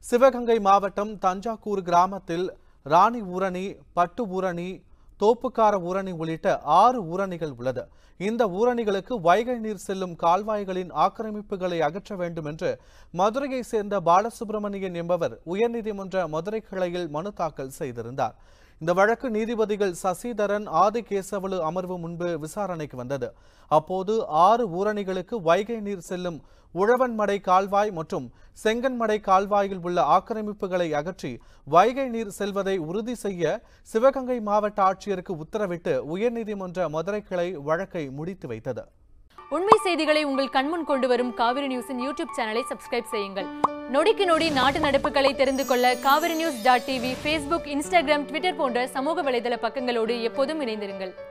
சிவகங்கை மாவட்டம் தஞ்சாவூர் கிராமத்தில் ராணி ஊரணி பட்டு ஊரணி தோப்புக்கார ஊரணி உள்ளிட்ட ஆறு ஊரணிகள் உள்ளது இந்த ஊரணிகளுக்கு வைகை நீர் செல்லும் கால்வாய்களின் ஆக்கிரமிப்புகளை அகற்ற வேண்டும் என்று மதுரையை சேர்ந்த பாலசுப்ரமணியன் என்பவர் உயர்நீதிமன்ற மதுரை கிளையில் மனு தாக்கல் செய்திருந்தார் இந்த வழக்கு நீதிபதிகள் சசிதரன் ஆதிகேசவலு அமர்வு முன்பு விசாரணைக்கு வந்தது அப்போது ஆறு ஊரணிகளுக்கு வைகை நீர் செல்லும் உழவன்மடை கால்வாய் மற்றும் செங்கன்மடை கால்வாயில் உள்ள ஆக்கிரமிப்புகளை அகற்றி வைகை நீர் செல்வதை உறுதி செய்ய சிவகங்கை மாவட்ட ஆட்சியருக்கு உத்தரவிட்டு உயர்நீதிமன்ற மதுரை கிளை வழக்கை முடித்து வைத்தது உண்மை செய்திகளை உங்கள் கண்முன் கொண்டு வரும் காவிரி நியூஸின் யூடியூப் சேனலை சப்ஸ்கிரைப் செய்யுங்கள் நொடிக்கு நொடி நாட்டு நடப்புகளை தெரிந்து கொள்ள Kaveri news dot TV Facebook Instagram Twitter போன்ற சமூக வலைதள பக்கங்களோடு எப்போதும் இணைந்திருங்கள்